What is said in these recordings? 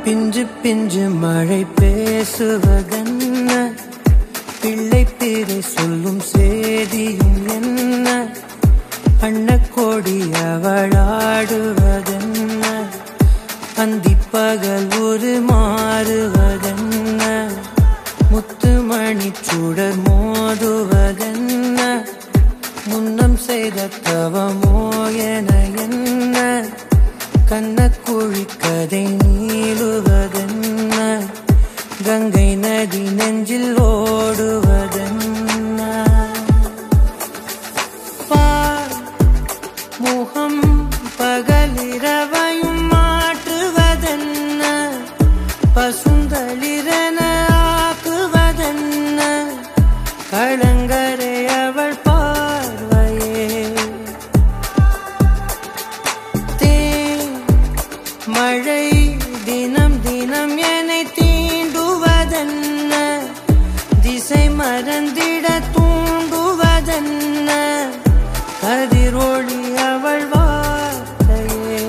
பிஞ்சு பிஞ்சு மழை பேசுவதென்ன பிள்ளை பேரை சொல்லும் சேதியும் என்ன அன்னக்கோடி அவளாடுவதென்ன அந்திப்பகல் ஒரு மாறுவதென்ன முத்துமணி சுடர் மோதுவதென்ன முன்னம் செய்த தவமோ என என்ன கண்ணக்குழி கதை நீளுவதென்ன கங்கை நதி நெஞ்சில் ஓடுவதென்ன பார் முகம் பகலிரவையும் மாற்றுவதென்ன பசுந்தளிரென ஆக்குவதென்ன களங்கரை அவள் பார்வையே தேன் மழை தினம் தினம் என்னை தீண்டுவதென்ன திசை மறந்திட தூண்டுவதென்ன கதிரொளி அவள் வார்த்தையே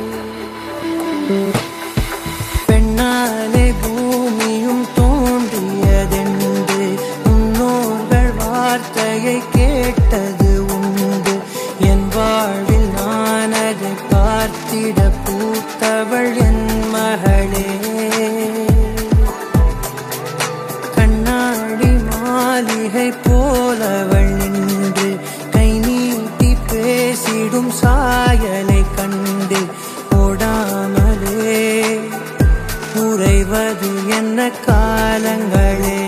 பெண்ணாலே பூமியும் தோன்றியதென்று முன்னோர்கள் வார்த்தையை கேட்டது உண்டு என் வாழ்வில் நான் அதை பார்த்திட பூத்தவள் என் மகளே கண்ணாடி மாளிகை போலவள் நின்று கை நீட்டி பேசிடும் சாயலை கண்டு ஓடாமலே உறைவது என்ன காலங்களே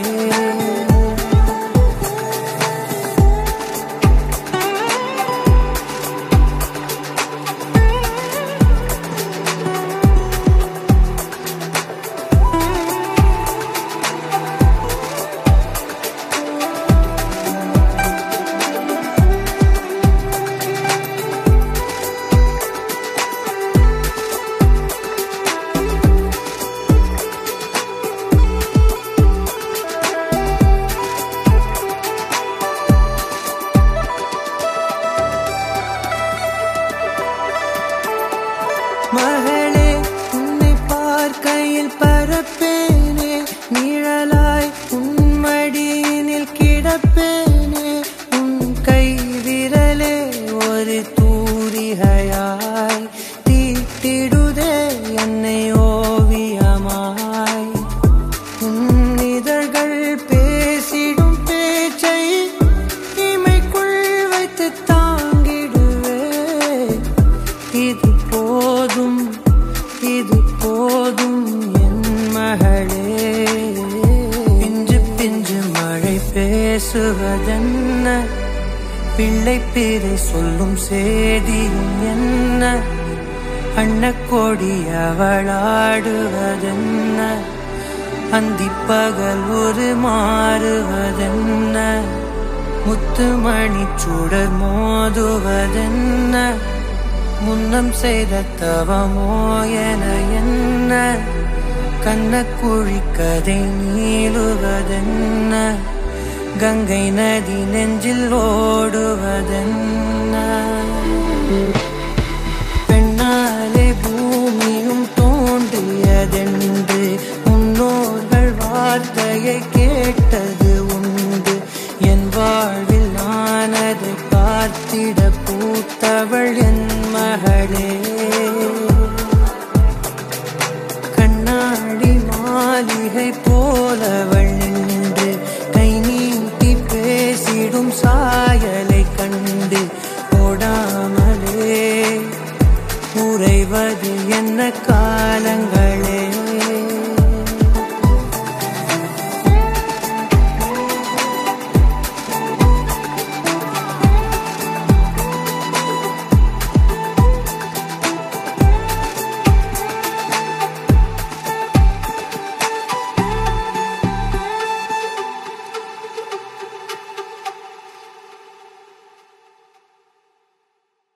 மகளே உன்னை பார்க்கையில் பரப்பேனே நிழலாய் உன் மடியினில் கிடப்பேனே உன் கை விரலே ஒரு தூரிகையாய் தீட்டிடுதே என்னை ஓவியமாய் உன் இதழ்கள் பேசிடும் பேச்சை இமைக்குள் வைத்து தாங்கிடுவே இது போதும் இது போதும் என் மகளே பிஞ்சு பிஞ்சு மழை பேசுவதென்ன பிள்ளை பேரை சொல்லும் சேதியும் என்ன அன்னக்கோடி அவளாடுவதென்ன அந்திப்பகல் ஒரு மாறுவதென்ன முத்துமணி சுடர் மோதுவதென்ன முன்னம் செய்த தவமோ என என்ன கண்ணக்குழி கதை நீளுவதென்ன கங்கை நதி நெஞ்சில் ஓடுவதென்ன பெண்ணாலே பூமியும் தோன்றியதென்று முன்னோர்கள் வார்த்தையை கேட்டது உண்டு என் வாழ்வில் நான் அதை பார்த்திட பூத்தவள் என் மகளே கண்ணாடி மாளிகை போலவள் நின்று கை நீட்டி பேசிடும் சாயலை கண்டு ஓடாமலே உறைவது என்ன காலங்களே